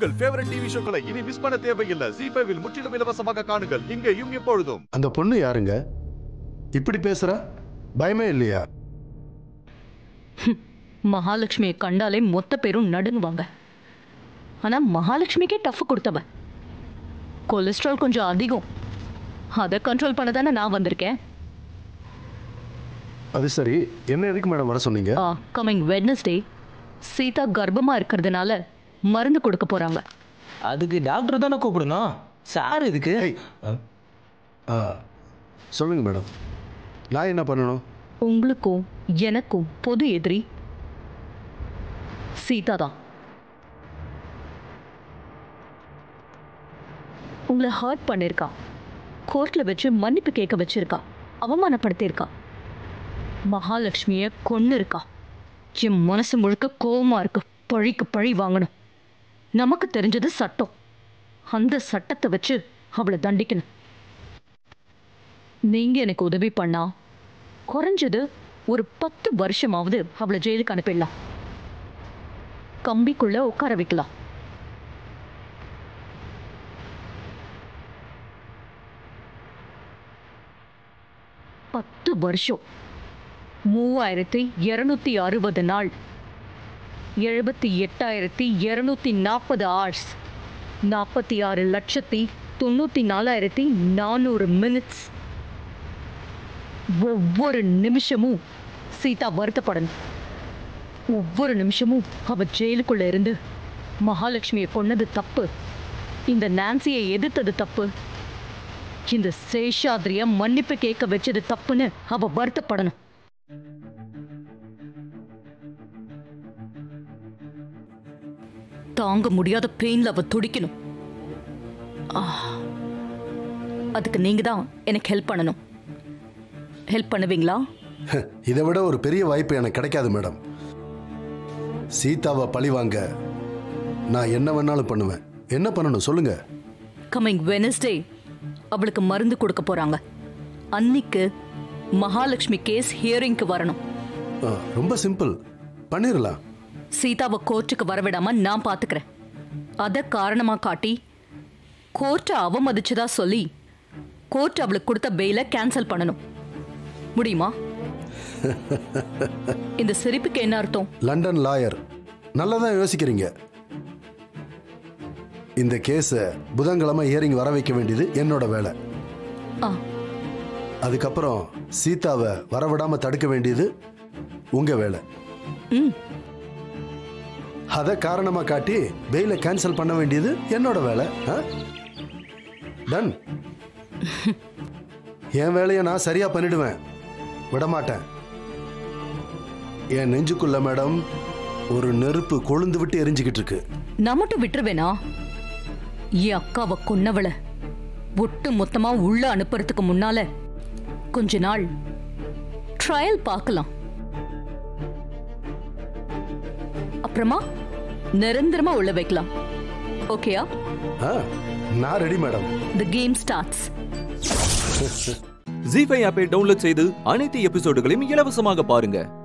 உங்கள் favourite TV ஷோக்களை இனி miss பண்ண தேவையில்லை ஜி ஃபைவில் முற்றிலும் இலவசமாக காணுங்கள் இங்கேயும் எப்பொழுதும் அந்த பொண்ணு யாருங்க இப்படி பேசுறா பயமே இல்லையா மகாலட்சுமியை கண்டாலே மொத்த பேரும் நடுங்குவாங்க ஆனா மகாலட்சுமிக்கே டஃப் கொடுத்தவ கொலஸ்ட்ரால் கொஞ்சம் அதிகம் அதை கண்ட்ரோல் பண்ண தானே நான் வந்திருக்கேன் அது சரி என்ன எதுக்கு மேடம் வர சொன்னீங்க கம்மிங் வெட்னஸ்டே சீதா கர்ப்பமா இருக்கிறதுனால மருந்து கொடுக்க போறாங்க அதுக்கு டாக்டர் தானே கூப்பிடணும் சார் இதுக்கு ஆ சொல்லுங்க மேடம் நான் என்ன பண்ணணும் உங்களுக்கும் எனக்கும் பொது எதிரி சீதா தான் உங்களை ஹர்ட் பண்ணியிருக்கா கோர்ட்டில் வச்சு மன்னிப்பு கேட்க வச்சிருக்கா அவமானப்படுத்தியிருக்கா மகாலட்சுமியை கொன்னு இருக்கா என் மனசு முழுக்க கோவமா இருக்கு பழிக்கு பழி வாங்கணும் நமக்கு தெரிஞ்சது சட்டம் அந்த சட்டத்தை வச்சு அவளை தண்டிக்கணும் நீங்க எனக்கு உதவி பண்ணா குறைஞ்சது ஒரு பத்து வருஷமாவது அவளை ஜெயிலுக்கு அனுப்பிடலாம் கம்பிக்குள்ள உட்கார வைக்கலாம் பத்து வருஷம் மூவாயிரத்தி இருநூத்தி அறுபது நாள் எழுபத்தி எட்டாயிரத்தி இருநூத்தி நாற்பது ஆர்ஸ் நாற்பத்தி ஆறு லட்சத்தி தொண்ணூற்றி நாலாயிரத்தி நானூறு மினிட்ஸ் ஒவ்வொரு நிமிஷமும் சீதா வருத்தப்படணும் ஒவ்வொரு நிமிஷமும் அவ ஜெயிலுக்குள்ள இருந்து மகாலட்சுமியை கொன்னது தப்பு இந்த நான்சியை எதிர்த்தது தப்பு இந்த சேஷாத்ரிய மன்னிப்பு கேட்க வச்சது தப்புன்னு அவ வருத்தப்படணும் தாங்க முடியாத பெயின்ல அவ துடிக்கணும் ஆ. அதுக்கு நீங்க தான் எனக்கு ஹெல்ப் பண்ணணும் ஹெல்ப் பண்ணுவீங்களா இதை விட ஒரு பெரிய வாய்ப்பு எனக்கு கிடைக்காது மேடம் சீதாவை பழி வாங்க நான் என்ன வேணாலும் பண்ணுவேன் என்ன பண்ணணும் சொல்லுங்க கம்மிங் வெனஸ்டே அவளுக்கு மருந்து கொடுக்க போறாங்க அன்னிக்கு மகாலட்சுமி கேஸ் ஹியரிங்க்கு வரணும் ஆ, ரொம்ப சிம்பிள் பண்ணிடலாம் சீதாவை கோர்ட்டுக்கு வரவிடாம நான் பாத்துக்கிறேன் அத காரணமா காட்டி கோர்ட்டை அவமதிச்சதா சொல்லி கோர்ட் அவளுக்கு கொடுத்த பெயில கேன்சல் பண்ணணும் முடியுமா இந்த சிரிப்புக்கு என்ன அர்த்தம் லண்டன் லாயர் நல்லா தான் யோசிக்கிறீங்க இந்த கேஸை புதன்கிழமை ஹியரிங் வர வைக்க வேண்டியது என்னோட வேலை ஆ அதுக்கப்புறம் சீதாவை வரவிடாம தடுக்க வேண்டியது உங்க வேலை ம் அதை காரணமா காட்டி பெயிலை கேன்சல் பண்ண வேண்டியது என்னோட வேலை டன் என் வேலையை நான் சரியா பண்ணிடுவேன் விடமாட்டேன் என் நெஞ்சுக்குள்ள மேடம் ஒரு நெருப்பு கொழுந்து விட்டு எரிஞ்சுக்கிட்டு இருக்கு நான் மட்டும் விட்டுருவேனா என் அக்காவை கொன்னவள ஒட்டு மொத்தமா உள்ள அனுப்புறதுக்கு முன்னால கொஞ்ச நாள் ட்ரையல் பார்க்கலாம் அப்புறமா நிரந்தரமா உள்ள வைக்கலாம் ஓகேயா ஆ, நான் ready madam the game starts G five ஆப்பை டவுன்லோட் செய்து அனைத்து எபிசோடுகளையும் இலவசமாக பாருங்க